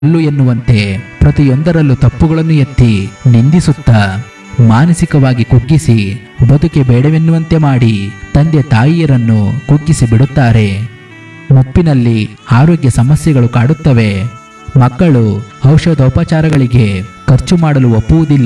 ಅಲ್ಲು ಎನ್ನುವಂತೆ ಪ್ರತಿಯೊಂದರಲ್ಲೂ ತಪ್ಪುಗಳನ್ನು ಎತ್ತಿ ನಿಂದಿಸುತ್ತಾ ಮಾನಸಿಕವಾಗಿ ಕುಗ್ಗಿಸಿ ಬದುಕೆ ಬೇಡವೆನ್ನುವಂತೆ ಮಾಡಿ ತಂದೆ ತಾಯಿಯರನ್ನು ಕುಗ್ಗಿಸಿ ಬಿಡುತ್ತಾರೆ ಮುಪ್ಪಿನಲ್ಲಿ ಆರೋಗ್ಯ ಸಮಸ್ಯೆಗಳು ಕಾಡುತ್ತವೆ ಮಕ್ಕಳು ಔಷಧೋಪಚಾರಗಳಿಗೆ ಖರ್ಚು ಮಾಡಲು ಒಪ್ಪುವುದಿಲ್ಲ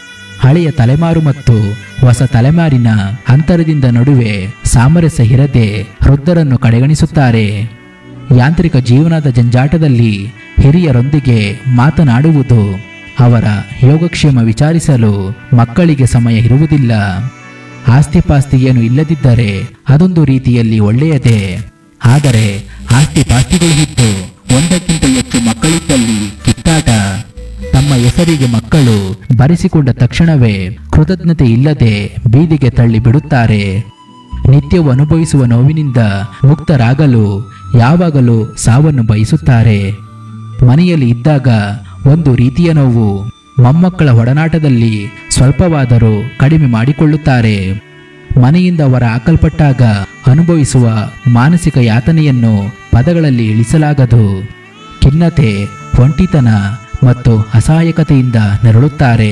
ಹಳೆಯ ತಲೆಮಾರು ಮತ್ತು ಹೊಸ ತಲೆಮಾರಿನ ಅಂತರದಿಂದ ನಡುವೆ ಸಾಮರಸ್ಯ ಇರದೆ ವೃದ್ಧರನ್ನು ಕಡೆಗಣಿಸುತ್ತಾರೆ ಯಾಂತ್ರಿಕ ಜೀವನದ ಜಂಜಾಟದಲ್ಲಿ ಹಿರಿಯರೊಂದಿಗೆ ಮಾತನಾಡುವುದು ಅವರ ಯೋಗಕ್ಷೇಮ ವಿಚಾರಿಸಲು ಮಕ್ಕಳಿಗೆ ಸಮಯ ಇರುವುದಿಲ್ಲ ಆಸ್ತಿಪಾಸ್ತಿ ಏನು ಇಲ್ಲದಿದ್ದರೆ ಅದೊಂದು ರೀತಿಯಲ್ಲಿ ಒಳ್ಳೆಯದೇ ಆದರೆ ಆಸ್ತಿಪಾಸ್ತಿಗಳು ಇದ್ದು ಒಂದಕ್ಕಿಂತ ಹೆಚ್ಚು ಮಕ್ಕಳಿದ್ದಲ್ಲಿ ಕಿತ್ತಾಟ ತಮ್ಮ ಹೆಸರಿಗೆ ಮಕ್ಕಳು ಬರೆಸಿಕೊಂಡ ತಕ್ಷಣವೇ ಕೃತಜ್ಞತೆ ಇಲ್ಲದೆ ಬೀದಿಗೆ ತಳ್ಳಿ ಬಿಡುತ್ತಾರೆ ನಿತ್ಯವೂ ಅನುಭವಿಸುವ ನೋವಿನಿಂದ ಮುಕ್ತರಾಗಲು ಯಾವಾಗಲೂ ಸಾವನ್ನು ಬಯಸುತ್ತಾರೆ ಮನೆಯಲ್ಲಿ ಇದ್ದಾಗ ಒಂದು ರೀತಿಯ ನೋವು ಮೊಮ್ಮಕ್ಕಳ ಒಡನಾಟದಲ್ಲಿ ಸ್ವಲ್ಪವಾದರೂ ಕಡಿಮೆ ಮಾಡಿಕೊಳ್ಳುತ್ತಾರೆ ಮನೆಯಿಂದ ಹೊರ ಹಾಕಲ್ಪಟ್ಟಾಗ ಅನುಭವಿಸುವ ಮಾನಸಿಕ ಯಾತನೆಯನ್ನು ಪದಗಳಲ್ಲಿ ಇಳಿಸಲಾಗದು ಖಿನ್ನತೆ ಒಂಟಿತನ ಮತ್ತು ಅಸಹಾಯಕತೆಯಿಂದ ನರಳುತ್ತಾರೆ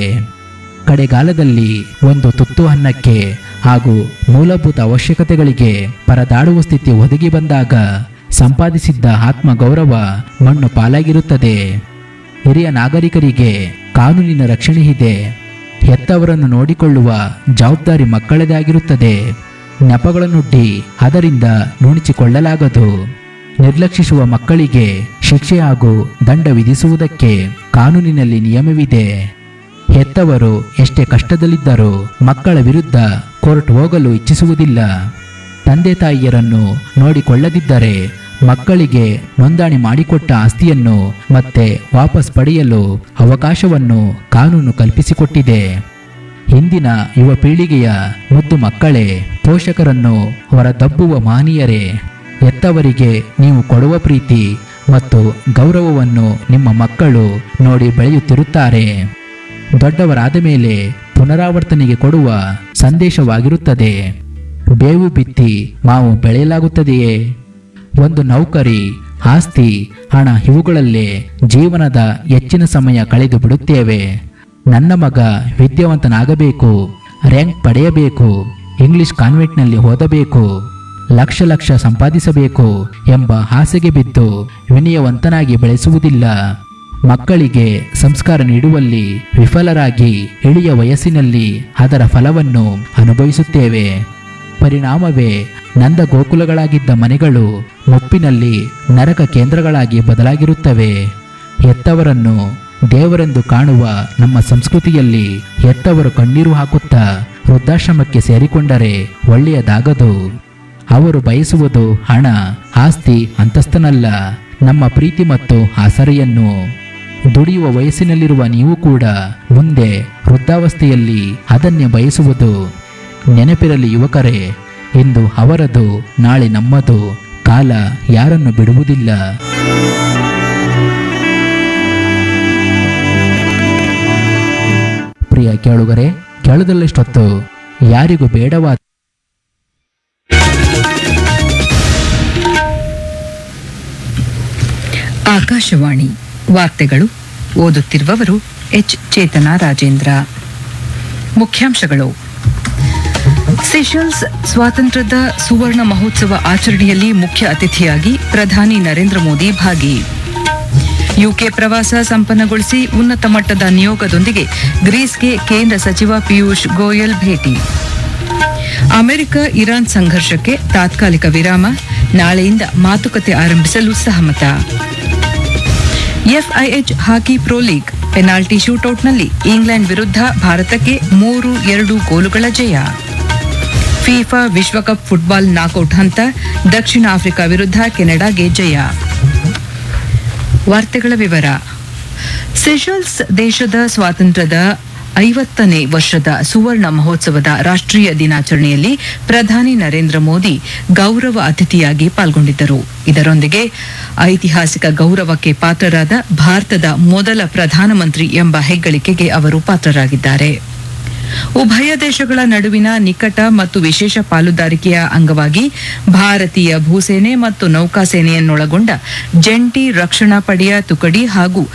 ಕಡೆಗಾಲದಲ್ಲಿ ಒಂದು ತುತ್ತು ಅನ್ನಕ್ಕೆ ಹಾಗೂ ಮೂಲಭೂತ ಅವಶ್ಯಕತೆಗಳಿಗೆ ಪರದಾಡುವ ಸ್ಥಿತಿ ಒದಗಿ ಬಂದಾಗ ಸಂಪಾದಿಸಿದ್ದ ಆತ್ಮಗೌರವ ಮಣ್ಣು ಪಾಲಾಗಿರುತ್ತದೆ ಹಿರಿಯ ನಾಗರಿಕರಿಗೆ ಕಾನೂನಿನ ರಕ್ಷಣೆ ಇದೆ ಹೆತ್ತವರನ್ನು ನೋಡಿಕೊಳ್ಳುವ ಜವಾಬ್ದಾರಿ ಮಕ್ಕಳದಾಗಿರುತ್ತದೆ ನೆಪಗಳನ್ನುಡ್ಡಿ ಅದರಿಂದ ನುಣುಚಿಕೊಳ್ಳಲಾಗದು ನಿರ್ಲಕ್ಷಿಸುವ ಮಕ್ಕಳಿಗೆ ಶಿಕ್ಷೆ ಹಾಗೂ ದಂಡ ವಿಧಿಸುವುದಕ್ಕೆ ಕಾನೂನಿನಲ್ಲಿ ನಿಯಮವಿದೆ ಹೆತ್ತವರು ಎಷ್ಟೇ ಕಷ್ಟದಲ್ಲಿದ್ದರೂ ಮಕ್ಕಳ ವಿರುದ್ಧ ಕೋರ್ಟ್ ಹೋಗಲು ಇಚ್ಛಿಸುವುದಿಲ್ಲ ತಂದೆ ತಾಯಿಯರನ್ನು ನೋಡಿಕೊಳ್ಳದಿದ್ದರೆ ಮಕ್ಕಳಿಗೆ ನೋಂದಣಿ ಮಾಡಿಕೊಟ್ಟ ಆಸ್ತಿಯನ್ನು ಮತ್ತೆ ವಾಪಸ್ ಪಡೆಯಲು ಅವಕಾಶವನ್ನು ಕಾನೂನು ಕಲ್ಪಿಸಿಕೊಟ್ಟಿದೆ ಇಂದಿನ ಯುವ ಪೀಳಿಗೆಯ ಮುದ್ದು ಮಕ್ಕಳೇ ಪೋಷಕರನ್ನು ಹೊರದಬ್ಬುವ ಮಾನೀಯರೇ ಎತ್ತವರಿಗೆ ನೀವು ಕೊಡುವ ಪ್ರೀತಿ ಮತ್ತು ಗೌರವವನ್ನು ನಿಮ್ಮ ಮಕ್ಕಳು ನೋಡಿ ಬೆಳೆಯುತ್ತಿರುತ್ತಾರೆ ದೊಡ್ಡವರಾದ ಮೇಲೆ ಪುನರಾವರ್ತನೆಗೆ ಕೊಡುವ ಸಂದೇಶವಾಗಿರುತ್ತದೆ ಬೇವು ಬಿತ್ತಿ ಮಾವು ಬೆಳೆಯಲಾಗುತ್ತದೆಯೇ ಒಂದು ನೌಕರಿ ಆಸ್ತಿ ಹಣ ಇವುಗಳಲ್ಲೇ ಜೀವನದ ಹೆಚ್ಚಿನ ಸಮಯ ಕಳೆದು ಬಿಡುತ್ತೇವೆ ನನ್ನ ಮಗ ವಿದ್ಯಾವಂತನಾಗಬೇಕು ರ್ಯಾಂಕ್ ಪಡೆಯಬೇಕು ಇಂಗ್ಲಿಷ್ ಕಾನ್ವೆಂಟ್ನಲ್ಲಿ ಓದಬೇಕು ಲಕ್ಷ ಲಕ್ಷ ಸಂಪಾದಿಸಬೇಕು ಎಂಬ ಆಸೆಗೆ ಬಿದ್ದು ವಿನಯವಂತನಾಗಿ ಬೆಳೆಸುವುದಿಲ್ಲ ಮಕ್ಕಳಿಗೆ ಸಂಸ್ಕಾರ ನೀಡುವಲ್ಲಿ ವಿಫಲರಾಗಿ ಇಳಿಯ ವಯಸ್ಸಿನಲ್ಲಿ ಅದರ ಫಲವನ್ನು ಅನುಭವಿಸುತ್ತೇವೆ ಪರಿಣಾಮವೇ ನಂದ ಗೋಕುಲಗಳಾಗಿದ್ದ ಮನೆಗಳು ಮುಪ್ಪಿನಲ್ಲಿ ನರಕ ಕೇಂದ್ರಗಳಾಗಿ ಬದಲಾಗಿರುತ್ತವೆ ಹೆತ್ತವರನ್ನು ದೇವರೆಂದು ಕಾಣುವ ನಮ್ಮ ಸಂಸ್ಕೃತಿಯಲ್ಲಿ ಹೆತ್ತವರು ಕಣ್ಣೀರು ಹಾಕುತ್ತಾ ವೃದ್ಧಾಶ್ರಮಕ್ಕೆ ಸೇರಿಕೊಂಡರೆ ಒಳ್ಳೆಯದಾಗದು ಅವರು ಬಯಸುವುದು ಹಣ ಆಸ್ತಿ ಅಂತಸ್ತನಲ್ಲ ನಮ್ಮ ಪ್ರೀತಿ ಮತ್ತು ಆಸರೆಯನ್ನು ದುಡಿಯುವ ವಯಸ್ಸಿನಲ್ಲಿರುವ ನೀವು ಕೂಡ ಮುಂದೆ ವೃದ್ಧಾವಸ್ಥೆಯಲ್ಲಿ ಅದನ್ನೇ ಬಯಸುವುದು ನೆನಪಿರಲಿ ಯುವಕರೇ ಇಂದು ಅವರದು ನಾಳೆ ನಮ್ಮದು ಕಾಲ ಯಾರನ್ನು ಬಿಡುವುದಿಲ್ಲ ಪ್ರಿಯ ಕೇಳುಗರೆ ಕೇಳದಲ್ಲಷ್ಟೊತ್ತು ಯಾರಿಗೂ ಬೇಡವಾದ ಆಕಾಶವಾಣಿ ವಾರ್ತೆಗಳು ಓದುತ್ತಿರುವವರು ಎಚ್ ಚೇತನ ರಾಜೇಂದ್ರ ಮುಖ್ಯಾಂಶಗಳು ಸೆಷಲ್ಸ್ ಸ್ವಾತಂತ್ರ್ಯದ ಸುವರ್ಣ ಮಹೋತ್ಸವ ಆಚರಣೆಯಲ್ಲಿ ಮುಖ್ಯ ಅತಿಥಿಯಾಗಿ ಪ್ರಧಾನಿ ನರೇಂದ್ರ ಮೋದಿ ಭಾಗಿ ಯುಕೆ ಪ್ರವಾಸ ಸಂಪನ್ನಗೊಳಿಸಿ ಉನ್ನತ ಮಟ್ಟದ ನಿಯೋಗದೊಂದಿಗೆ ಗ್ರೀಸ್ಗೆ ಕೇಂದ್ರ ಸಚಿವ ಪಿಯೂಷ್ ಗೋಯಲ್ ಭೇಟಿ ಅಮೆರಿಕ ಇರಾನ್ ಸಂಘರ್ಷಕ್ಕೆ ತಾತ್ಕಾಲಿಕ ವಿರಾಮ ನಾಳೆಯಿಂದ ಮಾತುಕತೆ ಆರಂಭಿಸಲು ಸಹಮತ FIH hockey pro league penalty ಶೂಟೌಟ್ನಲ್ಲಿ ಇಂಗ್ಲೆಂಡ್ ವಿರುದ್ಧ ಭಾರತಕ್ಕೆ ಮೂರು ಎರಡು ಗೋಲುಗಳ ಜಯ ಫಿಫಾ ವಿಶ್ವಕಪ್ ಫುಟ್ಬಾಲ್ ನಾಕೌಟ್ ಹಂತ ದಕ್ಷಿಣ ಆಫ್ರಿಕಾ ವಿರುದ್ಧ ಕೆನಡಾಗೆ ಜಯ ವಾರ್ತೆಗಳ ವಿವರ ಸೆಷಲ್ಸ್ ದೇಶದ ಸ್ವಾತಂತ್ರ್ಯದ ಐವತ್ತನೇ ವರ್ಷದ ಸುವರ್ಣ ಮಹೋತ್ಸವದ ರಾಷ್ಟ್ರೀಯ ದಿನಾಚರಣೆಯಲ್ಲಿ ಪ್ರಧಾನಿ ನರೇಂದ್ರ ಮೋದಿ ಗೌರವ ಅತಿಥಿಯಾಗಿ ಪಾಲ್ಗೊಂಡಿದ್ದರು ಇದರೊಂದಿಗೆ ಐತಿಹಾಸಿಕ ಗೌರವಕ್ಕೆ ಪಾತ್ರರಾದ ಭಾರತದ ಮೊದಲ ಪ್ರಧಾನಮಂತ್ರಿ ಎಂಬ ಹೆಗ್ಗಳಿಕೆಗೆ ಅವರು ಪಾತ್ರರಾಗಿದ್ದಾರೆ ಉಭಯ ದೇಶಗಳ ನಡುವಿನ ನಿಕಟ ಮತ್ತು ವಿಶೇಷ ಪಾಲುದಾರಿಕೆಯ ಅಂಗವಾಗಿ ಭಾರತೀಯ ಭೂಸೇನೆ ಮತ್ತು ನೌಕಾಸೇನೆಯನ್ನೊಳಗೊಂಡ ಜಂಟಿ ರಕ್ಷಣಾ ಪಡೆಯ ತುಕಡಿ ಹಾಗೂ